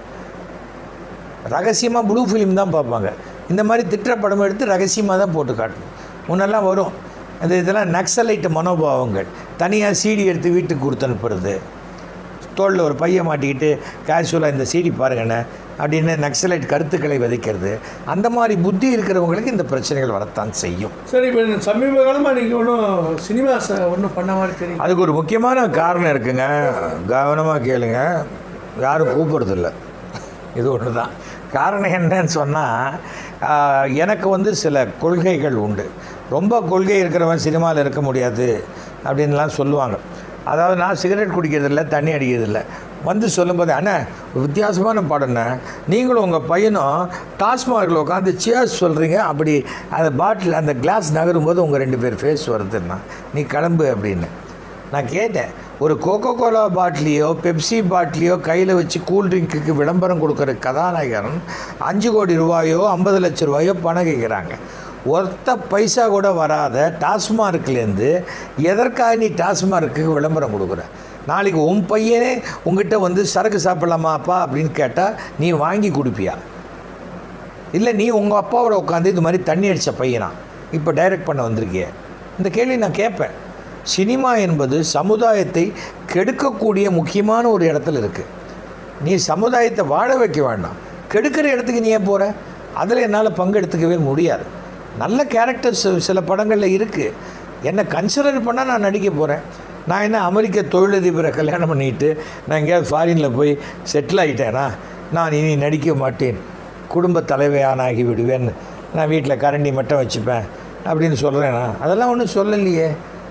ரகசியமாக ப்ளூ ஃபிலிம் தான் பார்ப்பாங்க இந்த மாதிரி திட்டுற படம் எடுத்து ரகசியமாக தான் போட்டு காட்டணும் முன்னெல்லாம் வரும் அந்த இதெல்லாம் நக்சலைட் மனோபாவங்கள் தனியாக சீடி எடுத்து வீட்டுக்கு கொடுத்து அனுப்புறது தோளில் ஒரு பையன் மாட்டிக்கிட்டு கேஷுவலாக இந்த சீடி பாருங்கண்ணே அப்படின்னு நக்சலைட் கருத்துக்களை விதைக்கிறது அந்த மாதிரி புத்தி இருக்கிறவங்களுக்கு இந்த பிரச்சனைகள் வரத்தான் செய்யும் சரி இப்போ சமீப காலமாக நீங்கள் ஒன்றும் சினிமா ஒன்றும் பண்ண மாதிரி தெரியும் அதுக்கு ஒரு முக்கியமான காரணம் இருக்குங்க கவனமாக கேளுங்க யாரும் கூப்பிட்றதில்ல இது ஒன்று தான் காரணம் என்னன்னு சொன்னால் எனக்கு வந்து சில கொள்கைகள் உண்டு ரொம்ப கொள்கை இருக்கிறவன் சினிமாவில் இருக்க முடியாது அப்படின்லாம் சொல்லுவாங்க அதாவது நான் சிகரெட் குடிக்கிறதில்ல தண்ணி அடிக்கிறதில்ல வந்து சொல்லும்போது அண்ணா வித்தியாசமான படம்ண்ணே நீங்களும் உங்கள் பையனும் டாஸ்மார்க்கில் உட்காந்து சேர்ஸ் சொல்கிறீங்க அப்படி அந்த பாட்டில் அந்த கிளாஸ் நகரும் போது உங்கள் ரெண்டு பேர் ஃபேஸ் வருதுன்னா நீ கிளம்பு அப்படின்னு நான் கேட்டேன் ஒரு கோகோ கோலா பாட்டிலையோ பெப்சி பாட்டிலையோ கையில் வச்சு கூல்ட்ரிங்க்குக்கு விளம்பரம் கொடுக்குற கதாநாயகன் அஞ்சு கோடி ரூபாயோ ஐம்பது லட்ச ரூபாயோ பணம் கேட்குறாங்க ஒருத்த பைசா கூட வராத டாஸ்மார்க்லேருந்து எதற்காக நீ டாஸ்மார்க்கு விளம்பரம் கொடுக்குற நாளைக்கு உன் பையனே உங்ககிட்ட வந்து சரக்கு சாப்பிடலாமா அப்பா அப்படின்னு கேட்டால் நீ வாங்கி கொடுப்பியா இல்லை நீ உங்கள் அப்பாவோட உட்காந்து இது மாதிரி தண்ணி அடித்த பையனா இப்போ டைரக்ட் பண்ண வந்திருக்கிய இந்த கேள்வி நான் கேட்பேன் சினிமா என்பது சமுதாயத்தை கெடுக்கக்கூடிய முக்கியமான ஒரு இடத்துல இருக்குது நீ சமுதாயத்தை வாழ வைக்க வேண்டாம் கெடுக்கிற இடத்துக்கு நீ ஏன் போகிற அதில் என்னால் பங்கெடுத்துக்கவே முடியாது நல்ல கேரக்டர்ஸ் சில படங்களில் இருக்குது என்னை கன்சிடர் பண்ணால் நான் நடிக்க போகிறேன் நான் என்ன அமெரிக்க தொழிலதிபரை கல்யாணம் பண்ணிட்டு நான் எங்கேயாவது ஃபாரினில் போய் செட்டில் ஆகிட்டேனா நான் இனி நடிக்க மாட்டேன் குடும்ப தலைவையானாகி விடுவேன் நான் வீட்டில் கரண்டி மட்டும் வச்சுப்பேன் அப்படின்னு சொல்கிறேனா அதெல்லாம் ஒன்றும் சொல்லலையே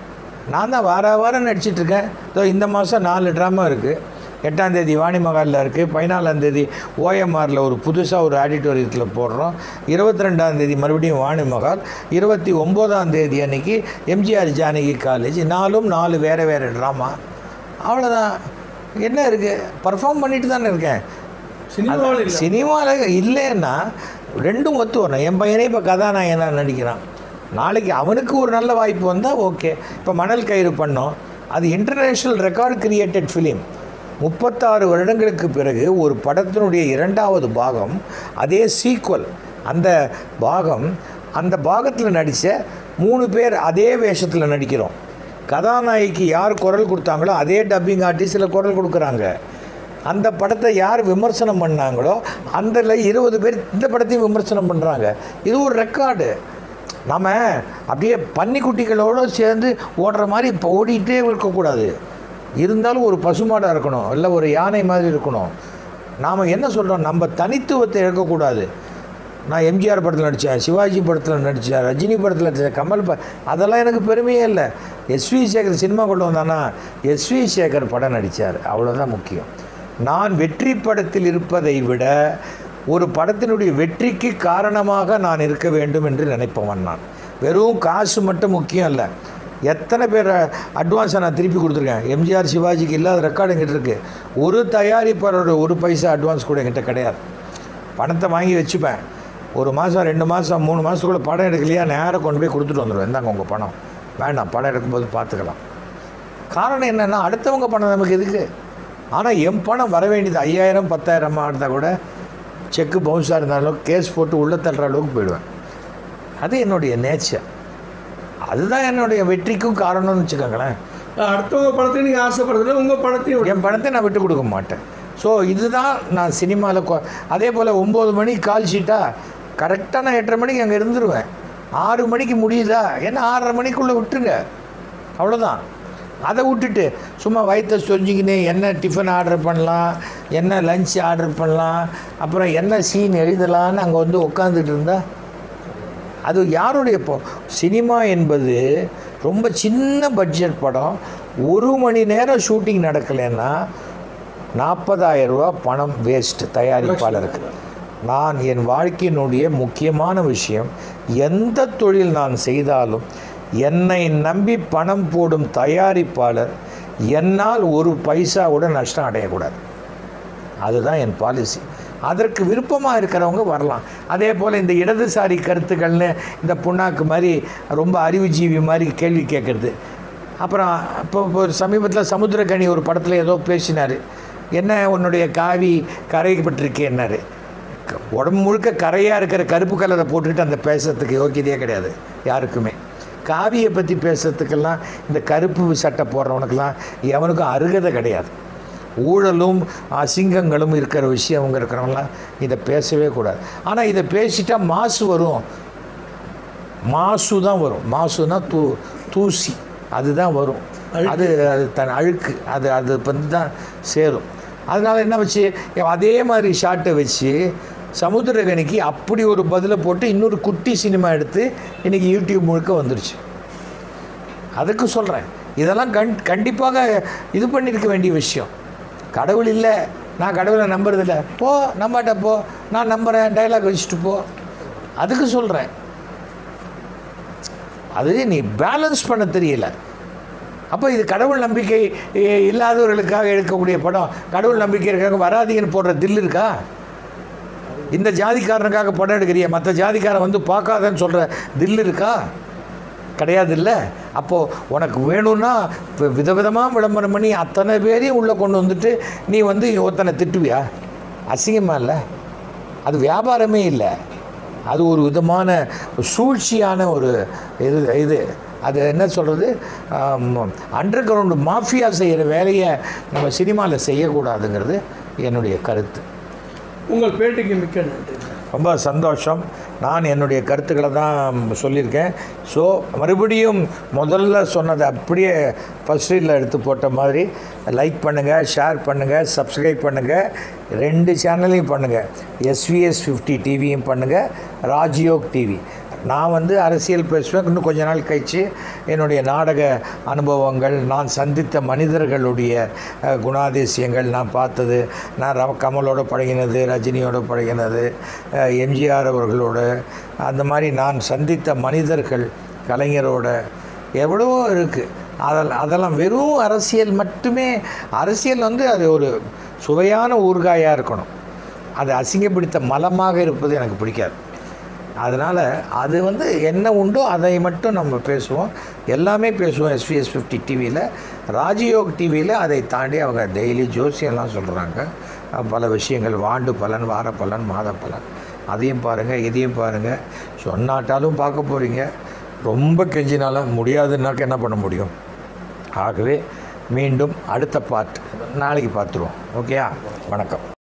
நான் தான் வார வாரம் நடிச்சிட்ருக்கேன் இதோ இந்த மாதம் நாலு ட்ராமா இருக்குது எட்டாந்தேதி வாணிமகாலில் இருக்குது பதினாலாந்தேதி ஓஎம்ஆரில் ஒரு புதுசாக ஒரு ஆடிட்டோரியத்தில் போடுறோம் இருபத்தி ரெண்டாந்தேதி மறுபடியும் வாணிமகால் இருபத்தி ஒம்போதாம் தேதி அன்னைக்கு எம்ஜிஆர் ஜானகி காலேஜ் நாலும் நாலு வேறு வேறு ட்ராமா அவ்வளோதான் என்ன இருக்குது பர்ஃபார்ம் பண்ணிட்டு தானே இருக்கேன் சினிமாவில் இல்லை சினிமாவில் இல்லைன்னா ரெண்டும் ஒத்து வரணும் என் பையனே இப்போ கதாநாயகனாக நடிக்கிறான் நாளைக்கு அவனுக்கு ஒரு நல்ல வாய்ப்பு வந்தால் ஓகே இப்போ மணல் கயிறு பண்ணோம் அது இன்டர்நேஷ்னல் ரெக்கார்டு கிரியேட்டட் ஃபிலிம் முப்பத்தாறு வருடங்களுக்கு பிறகு ஒரு படத்தினுடைய இரண்டாவது பாகம் அதே சீக்வல் அந்த பாகம் அந்த பாகத்தில் நடித்த மூணு பேர் அதே வேஷத்தில் நடிக்கிறோம் கதாநாயகிக்கு யார் குரல் கொடுத்தாங்களோ அதே டப்பிங் ஆர்டிஸ்டில் குரல் கொடுக்குறாங்க அந்த படத்தை யார் விமர்சனம் பண்ணாங்களோ அந்த இருபது பேர் இந்த படத்தையும் விமர்சனம் பண்ணுறாங்க இது ஒரு ரெக்கார்டு நம்ம அப்படியே பன்னிக்குட்டிகளோடு சேர்ந்து ஓடுற மாதிரி இப்போ ஓடிட்டே இருக்கக்கூடாது இருந்தாலும் ஒரு பசுமாடாக இருக்கணும் இல்லை ஒரு யானை மாதிரி இருக்கணும் நாம் என்ன சொல்கிறோம் நம்ம தனித்துவத்தை இழக்கக்கூடாது நான் எம்ஜிஆர் படத்தில் நடித்தேன் சிவாஜி படத்தில் நடித்தேன் ரஜினி படத்தில் நடித்தேன் கமல் ப அதெல்லாம் எனக்கு பெருமையே இல்லை எஸ்வி சேகர் சினிமா கொண்டு வந்தானா எஸ்வி சேகர் படம் நடித்தார் அவ்வளோதான் முக்கியம் நான் வெற்றி படத்தில் இருப்பதை விட ஒரு படத்தினுடைய வெற்றிக்கு காரணமாக நான் இருக்க வேண்டும் என்று நினைப்பவன் நான் வெறும் காசு மட்டும் முக்கியம் இல்லை எத்தனை பேர் அட்வான்ஸை நான் திருப்பி கொடுத்துருக்கேன் எம்ஜிஆர் சிவாஜிக்கு இல்லாத ரெக்கார்டு எங்கிட்ட இருக்குது ஒரு தயாரிப்பாளரோட ஒரு பைசா அட்வான்ஸ் கூட என்கிட்ட கிடையாது பணத்தை வாங்கி வச்சுப்பேன் ஒரு மாதம் ரெண்டு மாதம் மூணு மாதத்துக்குள்ளே படம் எடுக்கலையா நேராக கொண்டு போய் கொடுத்துட்டு வந்துடுவேன் இந்தாங்க உங்கள் பணம் வேண்டாம் படம் எடுக்கும்போது பார்த்துக்கலாம் காரணம் என்னென்னா அடுத்தவங்க பணம் நமக்கு எதுக்கு ஆனால் என் பணம் வர வேண்டியது ஐயாயிரம் பத்தாயிரமா இருந்தால் கூட செக்கு பவுன்ஸாக இருந்தாலும் கேஸ் போட்டு உள்ள தள்ளுற அளவுக்கு போயிடுவேன் அது என்னுடைய நேச்சர் அதுதான் என்னுடைய வெற்றிக்கும் காரணம்னு வச்சுக்கோங்களேன் அடுத்தவங்க படத்தையும் நீங்கள் ஆசைப்படுறதுல உங்கள் படத்தையும் விட- என் பணத்தை நான் விட்டு கொடுக்க மாட்டேன் ஸோ இதுதான் நான் சினிமாவில் கொ அதே போல் ஒம்பது மணி கால் ஷீட்டாக கரெக்டாக நான் எட்டரை மணிக்கு அங்கே இருந்துருவேன் ஆறு மணிக்கு முடியுதா என்ன ஆறரை மணிக்குள்ளே விட்டுருங்க அவ்வளோதான் அதை விட்டுட்டு சும்மா வயிற்ற சொஞ்சிக்கினே என்ன டிஃபன் ஆர்டர் பண்ணலாம் என்ன லஞ்ச் ஆர்டர் பண்ணலாம் அப்புறம் என்ன சீன் எழுதலான்னு அங்கே வந்து உட்காந்துட்டு இருந்தா அது யாருடைய இப்போ சினிமா என்பது ரொம்ப சின்ன பட்ஜெட் படம் ஒரு மணி நேரம் ஷூட்டிங் நடக்கலைன்னா நாற்பதாயிரம் ரூபா பணம் வேஸ்ட் தயாரிப்பாளருக்கு நான் என் வாழ்க்கையினுடைய முக்கியமான விஷயம் எந்த தொழில் நான் செய்தாலும் என்னை நம்பி பணம் போடும் தயாரிப்பாளர் என்னால் ஒரு பைசா கூட நஷ்டம் அடையக்கூடாது அதுதான் என் பாலிசி அதற்கு விருப்பமாக இருக்கிறவங்க வரலாம் அதே போல் இந்த இடதுசாரி கருத்துக்கள்னு இந்த புண்ணாக்கு மாதிரி ரொம்ப அறிவுஜீவி மாதிரி கேள்வி கேட்குறது அப்புறம் இப்போ இப்போ ஒரு சமீபத்தில் சமுத்திரக்கனி ஒரு படத்தில் ஏதோ பேசினார் என்ன உன்னுடைய காவி கரைப்பட்டிருக்கேன்னாரு க- உடம்பு முழுக்க கரையாக இருக்கிற கருப்பு கலரை போட்டுக்கிட்டு அந்த பேசுறதுக்கு யோக்கியதையே கிடையாது யாருக்குமே காவியை பற்றி பேசுறதுக்கெல்லாம் இந்த கருப்பு சட்டை போடுறவனுக்கெல்லாம் எவனுக்கும் அருகதை கிடையாது ஊழலும் அசிங்கங்களும் இருக்கிற விஷயம் இருக்கிறவங்களாம் இதை பேசவே கூடாது ஆனால் இதை பேசிட்டா மாசு வரும் மாசு தான் வரும் மாசுனா தூ தூசி அதுதான் வரும் அது அது தன் அழுக்கு அது அது வந்து தான் சேரும் அதனால் என்ன வச்சு அதே மாதிரி ஷாட்டை வச்சு சமுத்திரகனிக்கு அப்படி ஒரு பதிலை போட்டு இன்னொரு குட்டி சினிமா எடுத்து இன்றைக்கி யூடியூப் முழுக்க வந்துருச்சு அதுக்கு சொல்கிறேன் இதெல்லாம் கண் கண்டிப்பாக இது பண்ணியிருக்க வேண்டிய விஷயம் கடவுள் இல்லை நான் கடவுளை நம்புறதில்ல போ நம்பாட்ட போ நான் நம்புகிறேன் டைலாக் வச்சுட்டு போ அதுக்கு சொல்கிறேன் அது நீ பேலன்ஸ் பண்ண தெரியல அப்போ இது கடவுள் நம்பிக்கை இ- இல்லாதவர்களுக்காக எடுக்கக்கூடிய படம் கடவுள் நம்பிக்கை இருக்காங்க வராதீங்கன்னு போடுற தில் இருக்கா இந்த ஜாதிக்காரனுக்காக படம் எடுக்கிறிய மற்ற ஜாதிக்காரன் வந்து பார்க்காதன்னு சொல்கிற தில் இருக்கா கிடையாது இல்லை அப்போது உனக்கு வேணும்னா இப்போ விதவிதமாக விளம்பரம் பண்ணி அத்தனை பேரையும் உள்ளே கொண்டு வந்துட்டு நீ வந்து ஒருத்தனை திட்டுவியா அசிங்கமா இல்லை அது வியாபாரமே இல்லை அது ஒரு விதமான சூழ்ச்சியான ஒரு இது இது அது என்ன சொல்கிறது அண்டர் கிரவுண்டு மாஃபியா செய்கிற வேலையை நம்ம சினிமாவில் செய்யக்கூடாதுங்கிறது என்னுடைய கருத்து உங்கள் பேட்டிக்கு மிக்க நன்றி ரொம்ப சந்தோஷம் நான் என்னுடைய கருத்துக்களை தான் சொல்லியிருக்கேன் ஸோ மறுபடியும் முதல்ல சொன்னதை அப்படியே ஃபஸ்ட் ரீலில் எடுத்து போட்ட மாதிரி லைக் பண்ணுங்கள் ஷேர் பண்ணுங்கள் சப்ஸ்கிரைப் பண்ணுங்கள் ரெண்டு சேனலையும் பண்ணுங்கள் எஸ்விஎஸ் ஃபிஃப்டி டிவியும் பண்ணுங்கள் ராஜ்யோக் டிவி நான் வந்து அரசியல் பேசுவேன் இன்னும் கொஞ்ச நாள் கழித்து என்னுடைய நாடக அனுபவங்கள் நான் சந்தித்த மனிதர்களுடைய அஹ், குணாதிசயங்கள் நான் பார்த்தது நான் ர கமலோட பழகினது ரஜினியோட பழகினது அஹ், எம்ஜிஆர் அவர்களோட அந்த மாதிரி நான் சந்தித்த மனிதர்கள் கலைஞரோட எவ்வளவோ இருக்குது அதெல்லாம் அதெல்லாம் வெறும் அரசியல் மட்டுமே அரசியல் வந்து அது ஒரு சுவையான ஊறுகாயாக இருக்கணும் அது அசிங்கப்பிடித்த மலமாக இருப்பது எனக்கு பிடிக்காது அதனால் அது வந்து என்ன உண்டோ அதை மட்டும் நம்ம பேசுவோம் எல்லாமே பேசுவோம் எஸ்விஎஸ் ஃபிஃப்டி டிவியில் ராஜயோக் டிவியில் அதை தாண்டி அவங்க டெய்லி ஜோசியெல்லாம் சொல்கிறாங்க பல விஷயங்கள் வாண்டு பலன் வார பலன் மாத பலன் அதையும் பாருங்கள் இதையும் பாருங்கள் சொன்னாட்டாலும் பார்க்க போகிறீங்க ரொம்ப கெஞ்சினாலும் முடியாதுன்னாக்க என்ன பண்ண முடியும் ஆகவே மீண்டும் அடுத்த பார்ட் நாளைக்கு பார்த்துருவோம் ஓகேயா வணக்கம்